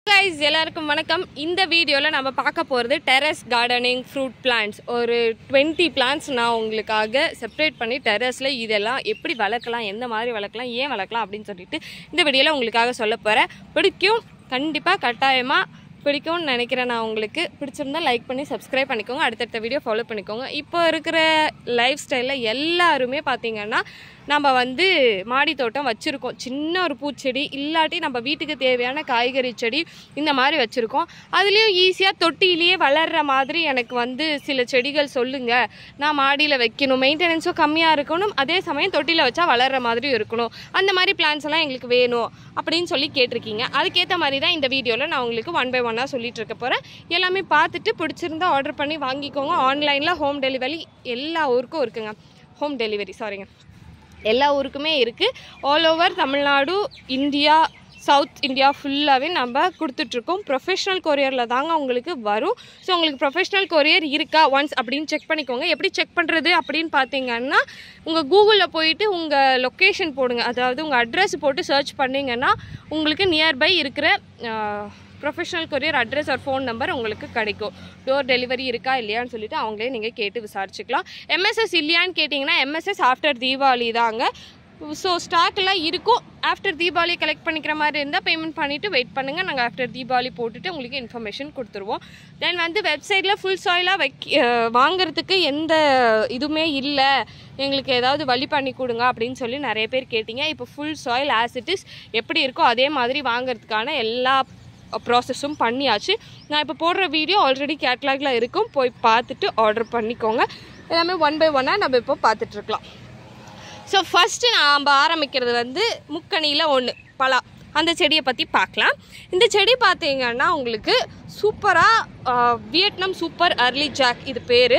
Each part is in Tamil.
கைஸ் எல்லாருக்கும் வணக்கம் இந்த வீடியோவில் நம்ம பார்க்க போகிறது டெரஸ் கார்டனிங் ஃப்ரூட் பிளான்ட்ஸ் ஒரு டுவெண்ட்டி பிளான்ட்ஸ் நான் உங்களுக்காக செப்பரேட் பண்ணி டெரஸில் இதெல்லாம் எப்படி வளர்க்கலாம் எந்த மாதிரி வளர்க்கலாம் ஏன் வளர்க்கலாம் அப்படின்னு சொல்லிட்டு இந்த வீடியோவில் உங்களுக்காக சொல்ல போகிறேன் பிடிக்கும் கண்டிப்பாக கட்டாயமாக பிடிக்கும்னு நினைக்கிறேன் நான் உங்களுக்கு பிடிச்சிருந்தா லைக் பண்ணி சப்ஸ்கிரைப் பண்ணிக்கோங்க அடுத்தடுத்த வீடியோ ஃபாலோ பண்ணிக்கோங்க இப்போ இருக்கிற லைஃப் ஸ்டைலில் எல்லாருமே பார்த்தீங்கன்னா நம்ம வந்து மாடி தோட்டம் வச்சுருக்கோம் சின்ன ஒரு பூச்செடி இல்லாட்டி நம்ம வீட்டுக்கு தேவையான காய்கறி செடி இந்த மாதிரி வச்சுருக்கோம் அதுலேயும் ஈஸியாக தொட்டிலேயே வளர்கிற மாதிரி எனக்கு வந்து சில செடிகள் சொல்லுங்கள் நான் மாடியில் வைக்கணும் மெயின்டெனன்ஸும் கம்மியாக இருக்கணும் அதே சமயம் தொட்டியில் வச்சா வளர்கிற மாதிரி இருக்கணும் அந்த மாதிரி பிளான்ஸ் எல்லாம் எங்களுக்கு வேணும் அப்படின்னு சொல்லி கேட்டிருக்கீங்க அதுக்கேற்ற மாதிரி தான் இந்த வீடியோவில் நான் உங்களுக்கு ஒன் பை ஒன்னாக சொல்லிட்டு இருக்க போகிறேன் எல்லாமே பார்த்துட்டு பிடிச்சிருந்தா ஆர்டர் பண்ணி வாங்கிக்கோங்க ஆன்லைனில் ஹோம் டெலிவரி எல்லா ஊருக்கும் இருக்குங்க ஹோம் டெலிவரி சாரிங்க எல்லா ஊருக்குமே இருக்குது all over Tamil Nadu India south India ஃபுல்லாகவே நம்ம கொடுத்துட்ருக்கோம் ப்ரொஃபஷனல் கொரியரில் தாங்க உங்களுக்கு வரும் ஸோ உங்களுக்கு ப்ரொஃபஷனல் கொரியர் இருக்கா ஒன்ஸ் அப்படின்னு செக் பண்ணிக்கோங்க எப்படி செக் பண்ணுறது அப்படின்னு பார்த்தீங்கன்னா உங்கள் கூகுளில் போயிட்டு உங்கள் லொக்கேஷன் போடுங்க அதாவது உங்கள் அட்ரஸ் போட்டு சர்ச் பண்ணிங்கன்னா உங்களுக்கு நியர்பை இருக்கிற ப்ரொஃபஷனல் கொரியர் அட்ரஸ் ஒரு ஃபோன் நம்பர் உங்களுக்கு கிடைக்கும் டோர் டெலிவரி இருக்கா இல்லையான்னு சொல்லிட்டு அவங்களே நீங்கள் கேட்டு விசாரிச்சுக்கலாம் எம்எஸ்எஸ் இல்லையான்னு கேட்டிங்கன்னா எம்எஸ்எஸ் ஆஃப்டர் தீபாவளி தாங்க ஸோ ஸ்டாக்லாம் இருக்கும் ஆஃப்டர் தீபாவளி கலெக்ட் பண்ணிக்கிற மாதிரி இருந்தால் பேமெண்ட் பண்ணிவிட்டு வெயிட் பண்ணுங்கள் நாங்கள் ஆஃப்டர் தீபாவளி போட்டுட்டு உங்களுக்கு இன்ஃபர்மேஷன் கொடுத்துருவோம் தென் வந்து வெப்சைட்டில் ஃபுல் சாயிலாக வைக்க வாங்குறதுக்கு எந்த இதுவுமே இல்லை எங்களுக்கு ஏதாவது வழி பண்ணி கொடுங்க அப்படின்னு சொல்லி நிறைய பேர் கேட்டிங்க இப்போ full soil as it is எப்படி இருக்கோ அதே மாதிரி வாங்குறதுக்கான எல்லா ப்ராசஸும் பண்ணியாச்சு நான் இப்போ போடுற வீடியோ ஆல்ரெடி கேட்லாகில் இருக்கும் போய் பார்த்துட்டு ஆர்டர் பண்ணிக்கோங்க எல்லாமே ஒன் பை ஒன்னாக நம்ம இப்போ பார்த்துட்ருக்கலாம் ஸோ ஃபஸ்ட்டு நாம் ஆரம்பிக்கிறது வந்து முக்கணியில் ஒன்று பலா அந்த செடியை பற்றி பார்க்கலாம் இந்த செடி பார்த்தீங்கன்னா உங்களுக்கு சூப்பராக வியட்நாம் சூப்பர் அர்லி ஜாக் இது பேர்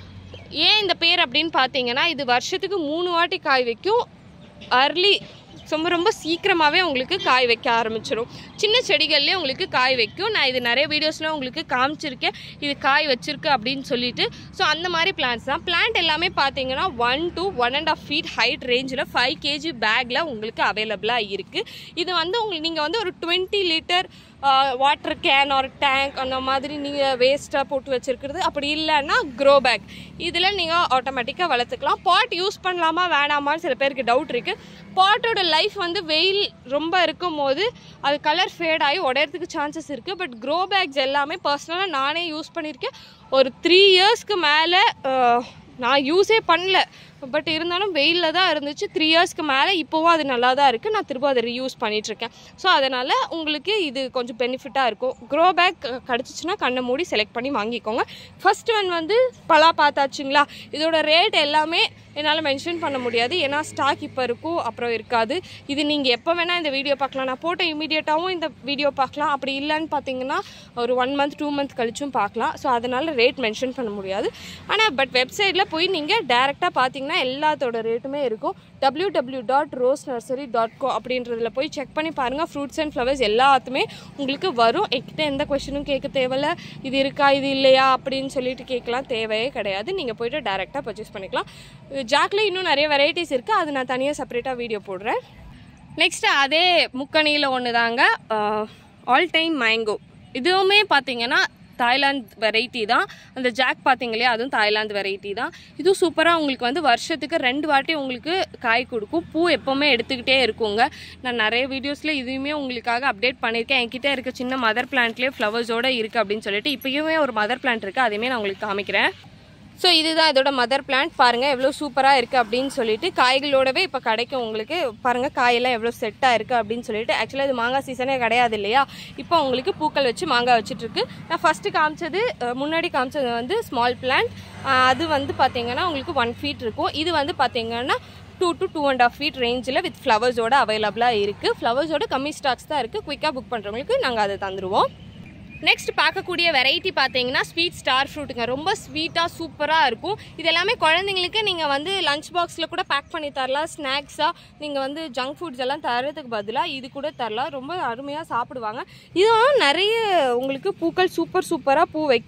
ஏன் இந்த பேர் அப்படின்னு பார்த்தீங்கன்னா இது வருஷத்துக்கு மூணு வாட்டி காய் வைக்கும் அர்லி ரொம்ப ரொம்ப சீக்கிரமாகவே உங்களுக்கு காய் வைக்க ஆரம்பிச்சிடும் சின்ன செடிகள்லேயே உங்களுக்கு காய் வைக்கும் நான் இது நிறைய வீடியோஸில் உங்களுக்கு காமிச்சிருக்கேன் இது காய் வச்சிருக்கு அப்படின்னு சொல்லிட்டு ஸோ அந்த மாதிரி பிளான்ஸ் தான் பிளான்ட் எல்லாமே பார்த்தீங்கன்னா one to one and half feet height ரேஞ்சில் ஃபைவ் கேஜி பேக்கில் உங்களுக்கு அவைலபிளாக இருக்குது இது வந்து உங்களுக்கு நீங்கள் வந்து ஒரு டுவெண்ட்டி லிட்டர் வாட்டர் கேன் ஒரு டேங்க் அந்த மாதிரி நீங்கள் வேஸ்ட்டாக போட்டு வச்சுருக்கிறது அப்படி இல்லைன்னா க்ரோ பேக் இதில் நீங்கள் ஆட்டோமேட்டிக்காக வளர்த்துக்கலாம் பாட் யூஸ் பண்ணலாமா வேணாமான்னு சில பேருக்கு டவுட் இருக்குது பாட்டோட லைஃப் வந்து வெயில் ரொம்ப இருக்கும் போது அது கலர் ஃபேட் ஆகி உடையறதுக்கு சான்சஸ் இருக்குது பட் க்ரோ பேக்ஸ் எல்லாமே பர்சனலாக நானே யூஸ் பண்ணியிருக்கேன் ஒரு த்ரீ இயர்ஸ்க்கு மேலே நான் யூஸே பண்ணல பட் இருந்தாலும் வெயிலில் தான் இருந்துச்சு த்ரீ இயர்ஸ்க்கு மேலே இப்போவும் அது நல்லா தான் இருக்குது நான் திரும்ப அதை ரீயூஸ் பண்ணிகிட்ருக்கேன் ஸோ அதனால் உங்களுக்கு இது கொஞ்சம் பெனிஃபிட்டாக இருக்கும் க்ரோ பேக் கிடச்சிச்சின்னா கண்ணை மூடி செலக்ட் பண்ணி வாங்கிக்கோங்க ஃபர்ஸ்ட் ஒன் வந்து பலா பார்த்தாச்சுங்களா இதோட ரேட் எல்லாமே என்னால் மென்ஷன் பண்ண முடியாது ஏன்னா ஸ்டாக் இப்போ இருக்கும் அப்புறம் இருக்காது இது நீங்கள் எப்போ வேணால் இந்த வீடியோ பார்க்கலாம் நான் போட்ட இமீடியட்டாகவும் இந்த வீடியோ பார்க்கலாம் அப்படி இல்லைன்னு பார்த்தீங்கன்னா ஒரு ஒன் மந்த் டூ மந்த் கழிச்சும் பார்க்கலாம் ஸோ அதனால் ரேட் மென்ஷன் பண்ண முடியாது ஆனால் பட் வெப்சைட்டில் போய் நீங்கள் டேரெக்டாக பார்த்தீங்கன்னா எல்லாத்தோட ரேட்டுமே இருக்கும் W W dot rose nursery dot co அப்படின்றதுல போய் செக் பண்ணி பாருங்கள் ஃப்ரூட்ஸ் அண்ட் ஃப்ளவர்ஸ் எல்லாத்துமே உங்களுக்கு வரும் என்கிட்ட எந்த கொஷனும் கேட்க தேவையில்ல இது இருக்கா இது இல்லையா அப்படின்னு சொல்லிட்டு கேட்கலாம் தேவையே கிடையாது நீங்கள் போய்ட்டு டேரெக்டாக பர்ச்சேஸ் பண்ணிக்கலாம் ஜாக்ல இன்னும் நிறைய வெரைட்டிஸ் இருக்குது அது நான் தனியாக செப்பரேட்டாக வீடியோ போடுறேன் நெக்ஸ்ட்டு அதே முக்கணியில் ஒன்று தாங்க ஆல் டைம் மேங்கோ இதுவுமே பார்த்தீங்கன்னா தாய்லாந்து வெரைட்டி தான் அந்த ஜாக் பார்த்தீங்க இல்லையா அதுவும் தாய்லாந்து வெரைட்டி தான் இதுவும் சூப்பராக உங்களுக்கு வந்து வருஷத்துக்கு ரெண்டு வாட்டி உங்களுக்கு காய் கொடுக்கும் பூ எப்போவுமே எடுத்துக்கிட்டே இருக்குங்க நான் நிறைய வீடியோஸில் இதுவுமே உங்களுக்காக அப்டேட் பண்ணியிருக்கேன் என்கிட்ட இருக்க சின்ன மதர் பிளான்ட்லேயே ஃப்ளவர்ஸோடு இருக்குது அப்படின்னு சொல்லிட்டு இப்போயுமே ஒரு மதர் பிளான்ட் இருக்குது அதையுமே நான் உங்களுக்கு காமிக்கிறேன் ஸோ இதுதான் இதோட மதர் பிளான்ட் பாருங்கள் எவ்வளோ சூப்பராக இருக்குது அப்படின்னு சொல்லிட்டு காய்களோடவே இப்போ கிடைக்கும் உங்களுக்கு பாருங்கள் காயெல்லாம் எவ்வளோ செட்டாக இருக்குது அப்படின்னு சொல்லிட்டு ஆக்சுவலாக இது மாங்காய் சீசனே கிடையாது இல்லையா இப்போ உங்களுக்கு பூக்கள் வச்சு மாங்காய் வச்சுட்ருக்கு நான் ஃபஸ்ட்டு காமிச்சது அஹ், முன்னாடி காமிச்சது வந்து ஸ்மால் பிளான்ட் அது வந்து பார்த்தீங்கன்னா உங்களுக்கு ஒன் ஃபீட் இருக்கும் இது வந்து பார்த்தீங்கன்னா two to two and half feet ரேஞ்சில் வித் ஃப்ளவர்ஸோட அவைலபிளாக இருக்குது ஃப்ளவர்ஸோட கம்மி ஸ்டாக்ஸ் தான் இருக்குது குயிக்காக புக் பண்ணுறவங்களுக்கு நாங்கள் அதை தந்துடுவோம் நெக்ஸ்ட் பார்க்கக்கூடிய வெரைட்டி பார்த்தீங்கன்னா ஸ்வீட் ஸ்டார் ஃப்ரூட்டுங்க ரொம்ப ஸ்வீட்டாக சூப்பராக இருக்கும் இது எல்லாமே குழந்தைங்களுக்கு நீங்கள் வந்து லஞ்ச் பாக்ஸில் கூட பேக் பண்ணி தரலாம் ஸ்நாக்ஸாக நீங்கள் வந்து ஜங்க் ஃபுட்ஸ் எல்லாம் தரதுக்கு பதிலாக இது கூட தரலாம் ரொம்ப அருமையாக சாப்பிடுவாங்க இதுவும் நிறைய உங்களுக்கு பூக்கள் சூப்பர் சூப்பராக பூ வைக்கும்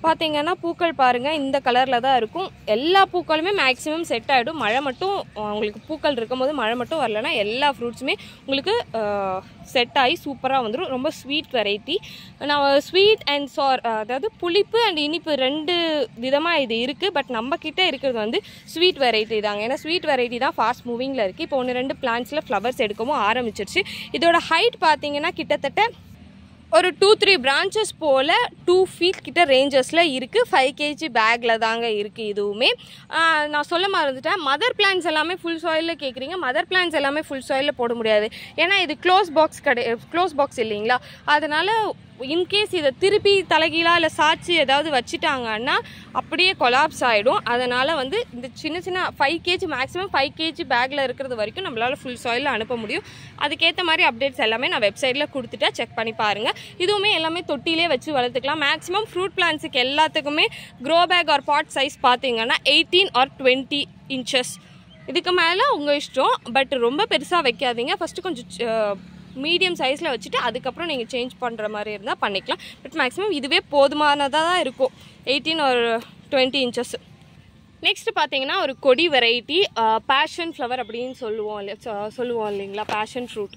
பார்த்தீங்கன்னா பூக்கள் பாருங்கள் இந்த கலரில் தான் இருக்கும் எல்லா பூக்களுமே மேக்ஸிமம் செட் ஆகிடும் மழை மட்டும் உங்களுக்கு பூக்கள் இருக்கும்போது மழை மட்டும் வரலன்னா எல்லா ஃப்ரூட்ஸுமே உங்களுக்கு செட் ஆகி சூப்பராக வந்துடும் ரொம்ப ஸ்வீட் வெரைட்டி நான் ஸ்வீட் அண்ட் சார் அதாவது புளிப்பு அண்ட் இனிப்பு ரெண்டு விதமாக இது இருக்குது பட் நம்ம கிட்ட இருக்கிறது வந்து ஸ்வீட் வெரைட்டி தாங்க ஏன்னா ஸ்வீட் வெரைட்டி தான் ஃபாஸ்ட் மூவிங்கில் இருக்குது இப்போ ஒன்று ரெண்டு பிளான்ஸில் ஃப்ளவர்ஸ் எடுக்கவும் ஆரம்பிச்சிருச்சு இதோட ஹைட் பார்த்தீங்கன்னா கிட்டத்தட்ட ஒரு டூ த்ரீ பிரான்ச்சஸ் போல் டூ ஃபீட் கிட்ட ரேஞ்சஸில் இருக்குது ஃபைவ் கேஜி பேக்கில் தாங்க இருக்குது இதுவுமே ஆஹ் நான் சொல்ல மறந்துட்டேன் மதர் பிளான்ஸ் எல்லாமே ஃபுல் சாயிலில் கேட்குறீங்க மதர் பிளான்ஸ் எல்லாமே ஃபுல் சாயிலில் போட முடியாது ஏன்னா இது க்ளோஸ் பாக்ஸ் கடை க்ளோஸ் பாக்ஸ் இல்லைங்களா அதனால் இன்கேஸ் இதை திருப்பி தலைகீழாக இல்லை சாட்சி ஏதாவது வச்சுட்டாங்கன்னா அப்படியே கொலாப்ஸ் ஆகிடும் அதனால் வந்து இந்த சின்ன சின்ன five KG maximum five KG பேக்கில் இருக்கிறது வரைக்கும் நம்மளால் ஃபுல் சாயிலில் அனுப்ப முடியும் அதுக்கேற்ற மாதிரி அப்டேட்ஸ் எல்லாமே நான் வெப்சைட்டில் கொடுத்துட்டா செக் பண்ணி பாருங்கள் இதுவுமே எல்லாமே தொட்டிலே வச்சு வளர்த்துக்கலாம் மேக்ஸிமம் ஃப்ரூட் பிளான்ஸுக்கு எல்லாத்துக்குமே grow bag or pot size பார்த்தீங்கன்னா எயிட்டீன் ஆர் டுவெண்ட்டி இன்ச்சஸ் இதுக்கு மேலே உங்கள் இஷ்டம் பட் ரொம்ப பெருசாக வைக்காதீங்க ஃபஸ்ட்டு கொஞ்சம் மீடியம் சைஸில் வச்சுட்டு அதுக்கப்புறம் நீங்கள் சேஞ்ச் பண்ணுற மாதிரி இருந்தால் பண்ணிக்கலாம் பட் மேக்ஸிமம் இதுவே போதுமானதாக தான் இருக்கும் எயிட்டீன் ஒரு டுவெண்ட்டி இன்ச்சஸ் நெக்ஸ்ட் பார்த்தீங்கன்னா ஒரு கொடி வெரைட்டி பேஷன் ஃப்ளவர் அப்படின்னு சொல்லுவோம் இல்லையா சொ- சொல்லுவோம் இல்லைங்களா பேஷன் ஃப்ரூட்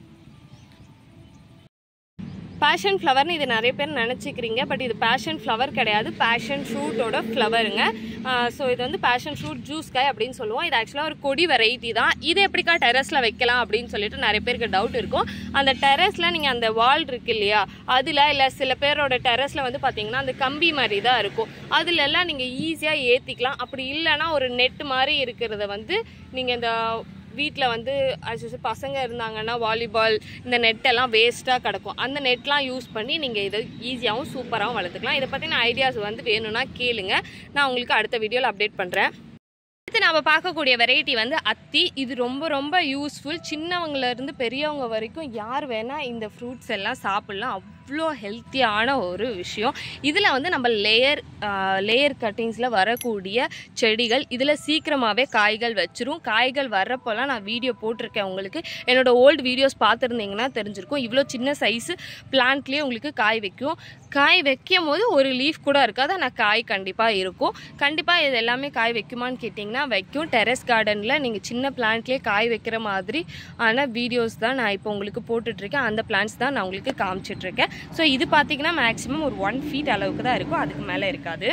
பேஷன் ஃப்ளவர்னு இது நிறைய பேர் நினச்சிக்கிறீங்க பட் இது பேஷன் ஃப்ளவர் கிடையாது பேஷன் ஃப்ரூட்டோட ஃப்ளவருங்க ஸோ இது வந்து பேஷன் ஃப்ரூட் ஜூஸ் காய் அப்படின்னு சொல்லுவோம் இது ஆக்சுவலாக ஒரு கொடி வெரைட்டி தான் இது எப்படிக்கா டெரஸில் வைக்கலாம் அப்படின்னு சொல்லிட்டு நிறைய பேருக்கு டவுட் இருக்கும் அந்த டெரஸில் நீங்கள் அந்த வால் இருக்கு இல்லையா அதில் இல்லை சில பேரோட டெரஸில் வந்து பார்த்தீங்கன்னா அந்த கம்பி மாதிரி தான் இருக்கும் அதுல எல்லாம் நீங்கள் ஈஸியாக ஏற்றிக்கலாம் அப்படி இல்லைன்னா ஒரு நெட் மாதிரி இருக்கிறத வந்து நீங்கள் இந்த வீட்டில் வந்து as usual பசங்க இருந்தாங்கன்னா வாலிபால் இந்த நெட்டெல்லாம் வேஸ்ட்டாக கிடக்கும் அந்த நெட்லாம் யூஸ் பண்ணி நீங்கள் இதை ஈஸியாகவும் சூப்பராகவும் வளர்த்துக்கலாம் இதை பற்றின ஐடியாஸ் வந்து வேணும்னா கேளுங்க நான் உங்களுக்கு அடுத்த வீடியோவில் அப்டேட் பண்ணுறேன் அடுத்து நம்ம பார்க்கக்கூடிய வெரைட்டி வந்து அத்தி இது ரொம்ப ரொம்ப யூஸ்ஃபுல் சின்னவங்கல இருந்து பெரியவங்க வரைக்கும் யார் வேணால் இந்த ஃப்ரூட்ஸ் எல்லாம் சாப்பிட்லாம் அவ்வளோ ஹெல்த்தியான ஒரு விஷயம் இதில் வந்து நம்ம லேயர் லேயர் கட்டிங்ஸில் வரக்கூடிய செடிகள் இதில் சீக்கிரமாகவே காய்கள் வச்சிரும் காய்கள் வர்றப்போலாம் நான் வீடியோ போட்டிருக்கேன் உங்களுக்கு என்னோட ஓல்டு வீடியோஸ் பார்த்துருந்தீங்கன்னா தெரிஞ்சிருக்கும் இவ்வளோ சின்ன சைஸு பிளான்ட்லேயே உங்களுக்கு காய் வைக்கும் காய் வைக்கும் போது ஒரு லீஃப் கூட இருக்காது ஆனால் காய் கண்டிப்பாக இருக்கும் கண்டிப்பாக இது எல்லாமே காய் வைக்குமான்னு கேட்டிங்கன்னா வைக்கும் டெரஸ் கார்டனில் நீங்கள் சின்ன பிளான்ட்லேயே காய் வைக்கிற மாதிரி ஆன வீடியோஸ் தான் நான் இப்போ உங்களுக்கு போட்டுட்ருக்கேன் அந்த பிளான்ட்ஸ் தான் நான் உங்களுக்கு காமிச்சிட்ருக்கேன் ஸோ இது பார்த்தீங்கன்னா மேக்ஸிமம் ஒரு ஒன் ஃபீட் அளவுக்கு தான் இருக்கும் அதுக்கு மேலே இருக்காது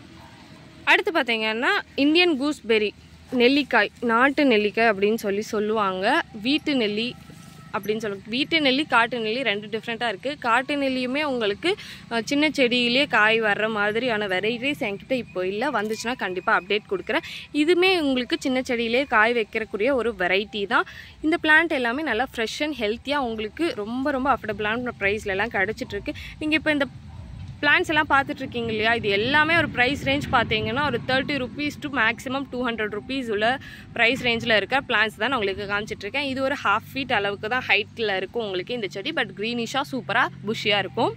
அடுத்து பார்த்தீங்கன்னா இந்தியன் கூஸ்பெரி நெல்லிக்காய் நாட்டு நெல்லிக்காய் அப்படின்னு சொல்லி சொல்லுவாங்க வீட்டு நெல்லி அப்படின்னு சொல்லுவாங்க வீட்டு நெல்லி காட்டு நெல்லி ரெண்டு டிஃப்ரெண்ட்டாக இருக்குது காட்டு நெல்லியுமே உங்களுக்கு அஹ், சின்ன செடியிலே காய் வர்ற மாதிரியான வெரைட்டிஸ் என்கிட்ட இப்போ இல்லை வந்துச்சுன்னா கண்டிப்பாக அப்டேட் கொடுக்குறேன் இதுவுமே உங்களுக்கு சின்ன செடியிலே காய் வைக்கிறக்கூடிய ஒரு வெரைட்டி தான் இந்த பிளான்ட் எல்லாமே நல்லா ஃப்ரெஷ் அண்ட் ஹெல்த்தியாக உங்களுக்கு ரொம்ப ரொம்ப அஃபோர்டபுளான ப்ரைஸ்லலாம் கிடச்சிட்ருக்கு நீங்கள் இப்போ இந்த பிளான்ஸ் எல்லாம் பார்த்துட்டு இருக்கீங்க இல்லையா இது எல்லாமே ஒரு ப்ரைஸ் ரேஞ்ச் பார்த்தீங்கன்னா ஒரு thirty rupees to maximum two hundred rupees உள்ள ப்ரைஸ் ரேஞ்சில் இருக்க பிளான்ஸ் தான் நான் உங்களுக்கு காமிச்சிட்டு இருக்கேன் இது ஒரு ஹாஃப் ஃபீட் அளவுக்கு தான் ஹைட்டில் இருக்கும் உங்களுக்கு இந்த செடி பட் க்ரீனிஷாக சூப்பராக புஷியாக இருக்கும்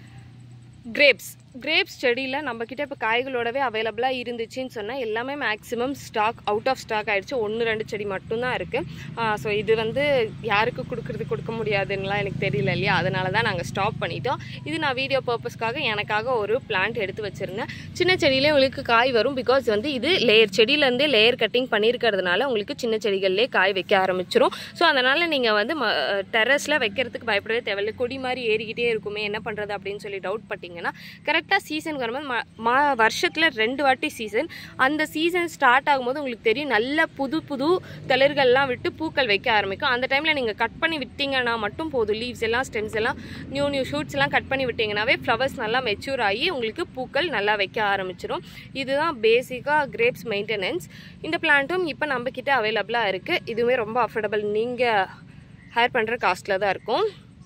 கிரேப்ஸ் கிரேப்ஸ் செடியில் நம்மக்கிட்ட இப்போ காய்களோடவே அவைலபிளாக இருந்துச்சுன்னு சொன்னால் எல்லாமே maximum stock out of stock ஆயிடுச்சு ஒன்று ரெண்டு செடி மட்டும்தான் இருக்குது ஸோ இது வந்து யாருக்கு கொடுக்குறது கொடுக்க முடியாதுன்னுலாம் எனக்கு தெரியல இல்லையா அதனால தான் நாங்கள் ஸ்டாப் பண்ணிட்டோம் இது நான் வீடியோ பர்பஸ்க்காக எனக்காக ஒரு பிளான்ட் எடுத்து வச்சுருந்தேன் சின்ன செடியிலே உங்களுக்கு காய் வரும் பிகாஸ் வந்து இது லேயர் செடியிலேருந்தே லேயர் கட்டிங் பண்ணியிருக்கிறதுனால உங்களுக்கு சின்ன செடிகள்லேயே காய் வைக்க ஆரம்பிச்சிரும் ஸோ அதனால் நீங்கள் வந்து டெரஸில் வைக்கிறதுக்கு பயப்படவே தேவையில்லை கொடி மாதிரி ஏறிக்கிட்டே இருக்குமே என்ன பண்ணுறது அப்படின்னு சொல்லி டவுட் பட்டிங்கன்னா கரெக்டாக சீசனுக்கு வரும்போது ம மா வருஷத்தில் ரெண்டு வாட்டி சீசன் அந்த சீசன் ஸ்டார்ட் ஆகும்போது உங்களுக்கு தெரியும் நல்ல புது புது தளிர்கள்லாம் விட்டு பூக்கள் வைக்க ஆரம்பிக்கும் அந்த டைமில் நீங்கள் கட் பண்ணி விட்டீங்கன்னா மட்டும் போதும் லீவ்ஸ் எல்லாம் ஸ்டெம்ஸ் எல்லாம் நியூ நியூ ஷூட்ஸ் எல்லாம் கட் பண்ணி விட்டீங்கன்னாவே ஃப்ளவர்ஸ் நல்லா மெச்சூர் ஆகி உங்களுக்கு பூக்கள் நல்லா வைக்க ஆரம்பிச்சிடும் இதுதான் பேசிக்காக கிரேப்ஸ் மெயின்டெனன்ஸ் இந்த பிளான்ட்டும் இப்போ நம்ம கிட்ட அவைலபிளாக இருக்குது இதுவுமே ரொம்ப அஃபோர்டபுள் நீங்கள் ஹேர் பண்ணுற காஸ்ட்டில் தான் இருக்கும்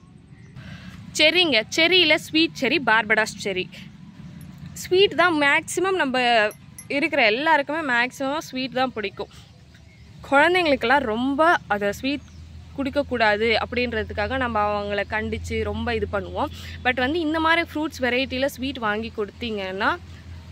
செரிங்க செரியில் sweet cherry Barbados cherry sweet தான் மேக்ஸிமம் நம்ம இருக்கிற எல்லாருக்குமே மேக்ஸிமம் ஸ்வீட் தான் பிடிக்கும் குழந்தைங்களுக்கெல்லாம் ரொம்ப அதை ஸ்வீட் குடிக்கக்கூடாது அப்படின்றதுக்காக நம்ம அவங்கள கண்டித்து ரொம்ப இது பண்ணுவோம் பட் வந்து இந்த மாதிரி ஃப்ரூட்ஸ் வெரைட்டியில் ஸ்வீட் வாங்கி கொடுத்தீங்கன்னா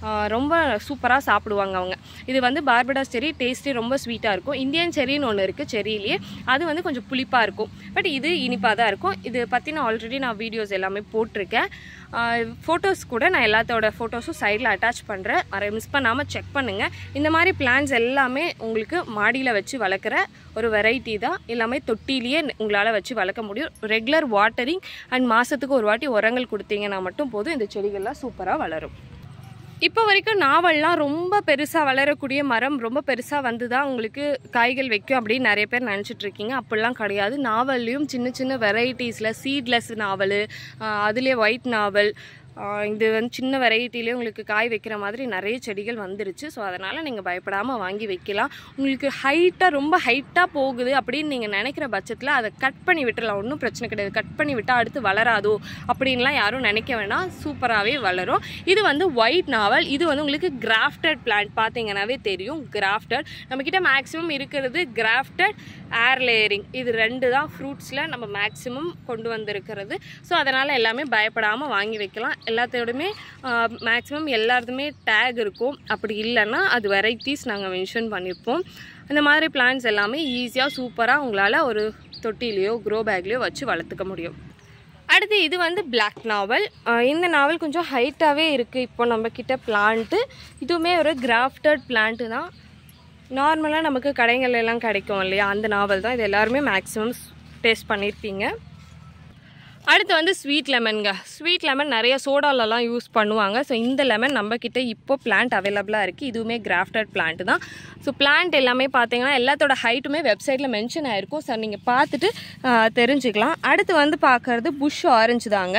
ஆஹ் ரொம்ப சூப்பராக சாப்பிடுவாங்க அவங்க இது வந்து பார்படாஸ் செரி டேஸ்ட்டே ரொம்ப ஸ்வீட்டாக இருக்கும் இந்தியன் செரின்னு ஒன்று இருக்குது செரியிலேயே அது வந்து கொஞ்சம் புளிப்பாக இருக்கும் பட் இது இனிப்பாக தான் இருக்கும் இது பற்றி நான் ஆல்ரெடி நான் வீடியோஸ் எல்லாமே போட்டிருக்கேன் ஃபோட்டோஸ் கூட நான் எல்லாத்தோட ஃபோட்டோஸும் சைடில் அட்டாச் பண்ணுறேன் அதை மிஸ் பண்ணாமல் செக் பண்ணுங்கள் இந்த மாதிரி பிளான்ஸ் எல்லாமே உங்களுக்கு மாடியில் வச்சு வளர்க்குற ஒரு வெரைட்டி தான் எல்லாமே தொட்டிலேயே உங்களால் வச்சு வளர்க்க முடியும் ரெகுலர் வாட்டரிங் அண்ட் மாதத்துக்கு ஒரு வாட்டி உரங்கள் கொடுத்தீங்கன்னா மட்டும் போதும் இந்த செடிகள்லாம் சூப்பராக வளரும் இப்போ வரைக்கும் நாவல்லாம் ரொம்ப பெருசாக வளரக்கூடிய மரம் ரொம்ப பெருசாக வந்து தான் உங்களுக்கு காய்கள் வைக்கும் அப்படின்னு நிறைய பேர் நினச்சிட்டு இருக்கீங்க அப்படிலாம் கிடையாது நாவல்லையும் சின்ன சின்ன வெரைட்டிஸில் சீட்லெஸ் நாவல் அதுலேயே ஒயிட் நாவல் ஆஹ் இது வந்து சின்ன வெரைட்டிலே உங்களுக்கு காய் வைக்கிற மாதிரி நிறைய செடிகள் வந்துருச்சு ஸோ அதனால் நீங்கள் பயப்படாமல் வாங்கி வைக்கலாம் உங்களுக்கு ஹைட்டாக ரொம்ப ஹைட்டாக போகுது அப்படின்னு நீங்கள் நினைக்கிற பட்சத்தில் அதை கட் பண்ணி விட்டுறலாம் ஒன்றும் பிரச்சனை கிடையாது கட் பண்ணி விட்டால் அடுத்து வளராதோ அப்படின்லாம் யாரும் நினைக்க வேணாம் சூப்பராகவே வளரும் இது வந்து ஒயிட் நாவல் இது வந்து உங்களுக்கு கிராஃப்டட் பிளான்ட் பார்த்தீங்கன்னாவே தெரியும் கிராஃப்டட் நம்மக்கிட்ட மேக்ஸிமம் இருக்கிறது கிராஃப்டட் ஏர் லேயரிங் இது ரெண்டு தான் ஃப்ரூட்ஸில் நம்ம மேக்ஸிமம் கொண்டு வந்திருக்கிறது ஸோ அதனால் எல்லாமே பயப்படாமல் வாங்கி வைக்கலாம் எல்லாத்தோடையுமே மேக்ஸிமம் எல்லாத்துமே டேக் இருக்கும் அப்படி இல்லைன்னா அது வெரைட்டிஸ் நாங்கள் மென்ஷன் பண்ணியிருப்போம் இந்த மாதிரி பிளான்ஸ் எல்லாமே ஈஸியாக சூப்பராக உங்களால் ஒரு தொட்டிலையோ க்ரோ பேக்லேயோ வச்சு வளர்த்துக்க முடியும் அடுத்து இது வந்து பிளாக் நாவல் இந்த நாவல் கொஞ்சம் ஹைட்டாகவே இருக்குது இப்போ நம்ம கிட்ட பிளான்ட்டு இதுவுமே ஒரு கிராஃப்டட் பிளான்ட்டு தான் நார்மலாக நமக்கு கடைகள் எல்லாம் கிடைக்கும் இல்லையா அந்த நாவல் தான் இது எல்லாருமே மேக்ஸிமம் டேஸ்ட் பண்ணியிருப்பீங்க அடுத்து வந்து ஸ்வீட் லெமனுங்க ஸ்வீட் லெமன் நிறைய சோடாலலாம் யூஸ் பண்ணுவாங்க ஸோ இந்த லெமன் நம்மக்கிட்ட இப்போ பிளான்ட் அவைலபிளாக இருக்குது இதுவுமே கிராஃப்டட் பிளான்ட் தான் ஸோ பிளான்ட் எல்லாமே பார்த்தீங்கன்னா எல்லாத்தோட ஹைட்டுமே வெப்சைட்டில் மென்ஷன் ஆகிருக்கும் ஸோ நீங்கள் பார்த்துட்டு ஆஹ், தெரிஞ்சுக்கலாம் அடுத்து வந்து பார்க்குறது புஷ் ஆரஞ்சு தாங்க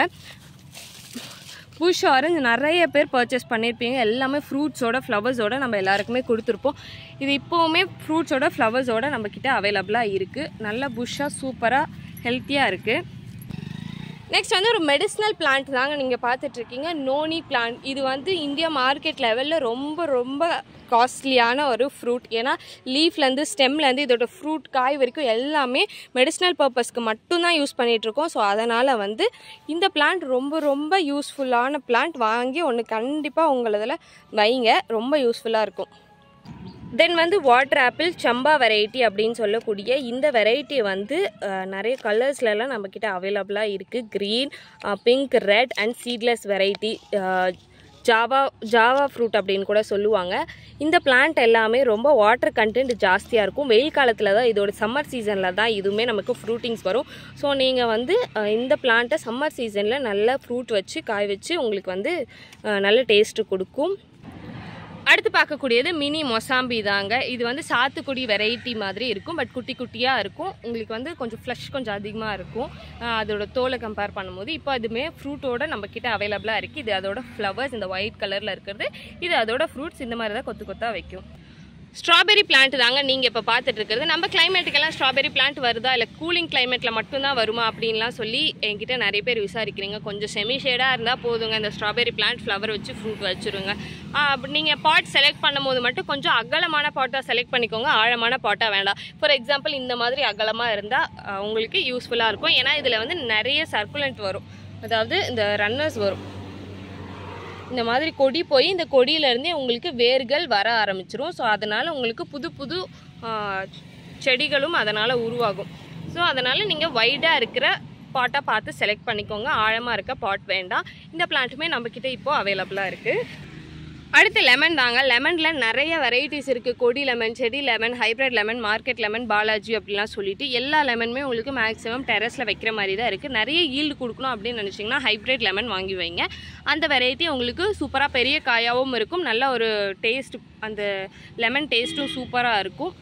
புஷ் ஆரஞ்சு நிறைய பேர் பர்ச்சேஸ் பண்ணியிருப்பீங்க எல்லாமே ஃப்ரூட்ஸோட ஃப்ளவர்ஸோட நம்ம எல்லாருக்குமே கொடுத்துருப்போம் இது இப்போவுமே ஃப்ரூட்ஸோட ஃப்ளவர்ஸோட நம்மக்கிட்ட அவைலபிளாக இருக்குது நல்ல புஷ்ஷாக சூப்பராக ஹெல்த்தியாக இருக்குது நெக்ஸ்ட் வந்து ஒரு மெடிசினல் பிளான்ட் தாங்க நீங்கள் பார்த்துட்ருக்கீங்க நோனி பிளான்ட் இது வந்து இந்தியா மார்க்கெட் லெவலில் ரொம்ப ரொம்ப காஸ்ட்லியான ஒரு ஃப்ரூட் ஏன்னா லீஃப்லேருந்து ஸ்டெம்லேருந்து இதோட ஃப்ரூட் காய் வரைக்கும் எல்லாமே மெடிசினல் பர்பஸ்க்கு மட்டும்தான் யூஸ் பண்ணிகிட்ருக்கோம் ஸோ அதனால் வந்து இந்த பிளான்ட் ரொம்ப ரொம்ப யூஸ்ஃபுல்லான பிளான்ட் வாங்கி ஒன்று கண்டிப்பாக உங்களதில் வைங்க ரொம்ப யூஸ்ஃபுல்லாக இருக்கும் தென் வந்து வாட்டர் ஆப்பிள் சம்பா வெரைட்டி அப்படின்னு சொல்லக்கூடிய இந்த வெரைட்டி வந்து அஹ், நிறைய கலர்ஸ்லலாம் நம்மக்கிட்ட அவைலபிளாக இருக்குது green pink red and seedless variety Java Java fruit அப்படின்னு கூட சொல்லுவாங்க இந்த பிளான்ட் எல்லாமே ரொம்ப வாட்டர் கண்டென்ட் ஜாஸ்தியாக இருக்கும் வெயில் காலத்தில் தான் இதோட சம்மர் சீசனில் தான் இதுவுமே நமக்கு ஃப்ரூட்டிங்ஸ் வரும் ஸோ நீங்கள் வந்து அஹ், இந்த பிளான்ட்டை சம்மர் சீசனில் நல்ல ஃப்ரூட் வச்சு காய் வச்சு உங்களுக்கு வந்து அஹ், நல்ல டேஸ்ட்டு கொடுக்கும் அடுத்து பார்க்கக்கூடியது மினி மொசாம்பி தாங்க இது வந்து சாத்துக்குடி வெரைட்டி மாதிரி இருக்கும் பட் குட்டி குட்டியாக இருக்கும் உங்களுக்கு வந்து கொஞ்சம் ஃப்ளஷ் கொஞ்சம் அதிகமாக இருக்கும் ஆஹ் அதோட தோலை கம்பேர் பண்ணும்போது இப்போ அதுமே ஃப்ரூட்டோட நம்ம கிட்ட அவைலபிளாக இருக்குது இது அதோட ஃப்ளவர்ஸ் இந்த ஒயிட் கலரில் இருக்கிறது இது அதோட ஃப்ரூட்ஸ் இந்த மாதிரி தான் கொத்து கொத்தாக வைக்கும் ஸ்ட்ராபெரி பிளான்ட் தாங்க நீங்கள் இப்போ பார்த்துட்டு இருக்கிறது நம்ம கிளைமேட்டுக்கெல்லாம் ஸ்ட்ராபெரி பிளான்ட் வருதா இல்லை கூலிங் கிளைமேட்டில் மட்டும்தான் வருமா அப்படின்லாம் சொல்லி என்கிட்ட நிறைய பேர் விசாரிக்கிறீங்க கொஞ்சம் செமி ஷேடாக இருந்தால் போதுங்க இந்த ஸ்ட்ராபெரி பிளான்ட் ஃப்ளவர் வச்சு ஃப்ரூட் வச்சுருங்க அப்படி நீங்கள் பாட் செலக்ட் பண்ணும்போது மட்டும் கொஞ்சம் அகலமான பாட்டாக செலக்ட் பண்ணிக்கோங்க ஆழமான பாட்டாக வேண்டாம் ஃபார் எக்ஸாம்பிள் இந்த மாதிரி அகலமாக இருந்தால் உங்களுக்கு யூஸ்ஃபுல்லாக இருக்கும் ஏன்னா இதில் வந்து நிறைய சர்க்குலண்ட் வரும் அதாவது இந்த ரன்னர்ஸ் வரும் இந்த மாதிரி கொடி போய் இந்த கொடியிலேருந்தே உங்களுக்கு வேர்கள் வர ஆரம்பிச்சிரும் ஸோ அதனால் உங்களுக்கு புது புது ஆ, செடிகளும் அதனால் உருவாகும் ஸோ அதனால் நீங்கள் வைடாக இருக்கிற பாட்டாக பார்த்து செலக்ட் பண்ணிக்கோங்க ஆழமாக இருக்க பாட் வேண்டாம் இந்த பிளான்ட்டுமே நம்மக்கிட்ட இப்போது அவைலபிளாக இருக்குது அடுத்து லெமன் தாங்க லெமனில் நிறைய வெரைட்டிஸ் இருக்குது கொடி லெமன் செடி lemon hybrid lemon market lemon Balaji அப்படிலாம் சொல்லிட்டு எல்லா லெமனுமே உங்களுக்கு மேக்ஸிமம் டெரஸில் வைக்கிற மாதிரி தான் இருக்குது நிறைய ஈல்டு கொடுக்கணும் அப்படின்னு நினச்சிங்கன்னா ஹைப்ரிட் லெமன் வாங்கி வைங்க அந்த வெரைட்டி உங்களுக்கு சூப்பராக பெரிய காயாகவும் இருக்கும் நல்ல ஒரு டேஸ்ட் அந்த லெமன் டேஸ்ட்டும் சூப்பராக இருக்கும்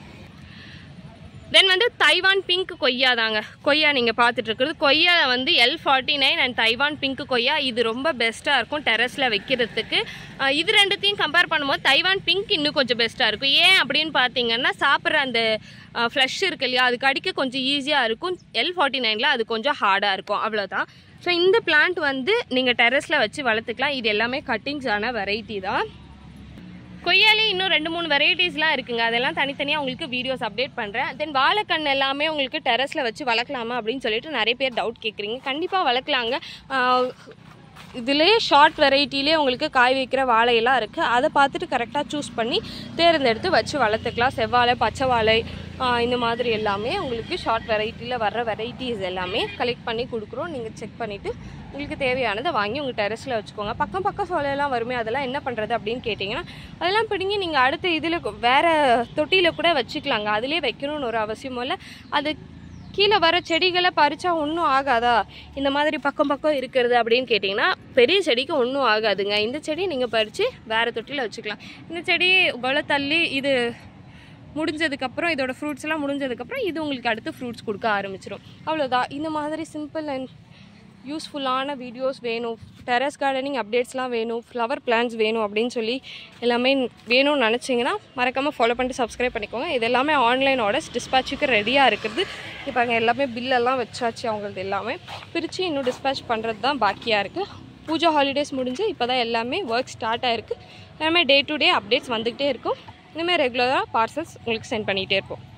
தென் வந்து தைவான் பிங்க் கொய்யா தாங்க கொய்யா நீங்கள் பார்த்துட்டு இருக்கிறது கொய்யா வந்து L forty nine and Taiwan pink கொய்யா இது ரொம்ப பெஸ்ட்டாக இருக்கும் டெரஸில் வைக்கிறதுக்கு அஹ் இது ரெண்டுத்தையும் கம்பேர் பண்ணும்போது தைவான் பிங்க் இன்னும் கொஞ்சம் பெஸ்ட்டாக இருக்கும் ஏன் அப்படின்னு பார்த்தீங்கன்னா சாப்பிட்ற அந்த ஃப்ளஷ் இருக்கு இல்லையா அது கடிக்க கொஞ்சம் ஈஸியாக இருக்கும் எல் ஃபார்ட்டி நைனில் அது கொஞ்சம் ஹார்டாக இருக்கும் அவ்வளோதான் ஸோ இந்த பிளான்ட் வந்து நீங்கள் டெரஸில் வச்சு வளர்த்துக்கலாம் இது எல்லாமே கட்டிங்ஸான வெரைட்டி தான் கொய்யாலே இன்னும் ரெண்டு மூணு வெரைட்டிஸ்லாம் இருக்குங்க அதெல்லாம் தனித்தனியாக உங்களுக்கு வீடியோஸ் அப்டேட் பண்ணுறேன் தென் வாழைக்கண் எல்லாமே உங்களுக்கு டெரஸில் வச்சு வளர்க்கலாமா அப்படின்னு சொல்லிட்டு நிறைய பேர் டவுட் கேட்குறீங்க கண்டிப்பாக வளர்க்கலாங்க ஆஹ் இதுலேயே ஷார்ட் வெரைட்டிலே உங்களுக்கு காய் வைக்கிற வாழையெல்லாம் இருக்குது அதை பார்த்துட்டு கரெக்டாக சூஸ் பண்ணி தேர்ந்தெடுத்து வச்சு வளர்த்துக்கலாம் செவ்வாழை பச்சை வாழை ஆஹ் இந்த மாதிரி எல்லாமே உங்களுக்கு ஷார்ட் வெரைட்டியில் வர்ற வெரைட்டிஸ் எல்லாமே கலெக்ட் பண்ணி கொடுக்குறோம் நீங்கள் செக் பண்ணிவிட்டு உங்களுக்கு தேவையானதை வாங்கி உங்கள் டெரஸில் வச்சுக்கோங்க பக்கம் பக்கம் சோலையெல்லாம் வருமே அதெல்லாம் என்ன பண்ணுறது அப்படின்னு கேட்டிங்கன்னா அதெல்லாம் பிடிங்கி நீங்கள் அடுத்த இதில் வேறு தொட்டியில் கூட வச்சுக்கலாங்க அதிலே வைக்கணும்னு ஒரு அவசியமும் இல்லை அது கீழே வர செடிகளை பறிச்சா ஒன்றும் ஆகாதா இந்த மாதிரி பக்கம் பக்கம் இருக்கிறது அப்படின்னு கேட்டிங்கன்னா பெரிய செடிக்கு ஒன்றும் ஆகாதுங்க இந்த செடியை நீங்கள் பறித்து வேறு தொட்டியில் வச்சுக்கலாம் இந்த செடி கொலை தள்ளி இது முடிஞ்சதுக்கப்புறம் இதோட ஃப்ரூட்ஸ் எல்லாம் முடிஞ்சதுக்கப்புறம் இது உங்களுக்கு அடுத்து ஃப்ரூட்ஸ் கொடுக்க ஆரம்பிச்சிடும் அவ்வளோதான் இந்த மாதிரி சிம்பிள் அண்ட் யூஸ்ஃபுல்லான வீடியோஸ் வேணும் டெரஸ் கார்டனிங் அப்டேட்ஸ்லாம் வேணும் ஃப்ளவர் பிளான்ஸ் வேணும் அப்படின்னு சொல்லி எல்லாமே வேணும்னு நினச்சிங்கன்னா மறக்காமல் ஃபாலோ பண்ணிட்டு சப்ஸ்கிரைப் பண்ணிக்கோங்க இது எல்லாமே ஆன்லைன் ஆர்டர்ஸ் டிஸ்பேச்சுக்கு ரெடியாக இருக்குது இப்போ அங்கே எல்லாமே பில்லெல்லாம் வச்சாச்சு அவங்களது எல்லாமே பிரித்து இன்னும் டிஸ்பேச் பண்ணுறது தான் பாக்கியாக இருக்குது பூஜா ஹாலிடேஸ் முடிஞ்சு இப்போ தான் எல்லாமே ஒர்க் ஸ்டார்ட் ஆயிருக்கு எல்லாமே டே டு டே அப்டேட்ஸ் வந்துக்கிட்டே இருக்கும் இனிமேல் ரெகுலராக பார்சல்ஸ் உங்களுக்கு சென்ட் பண்ணிகிட்டே இருப்போம்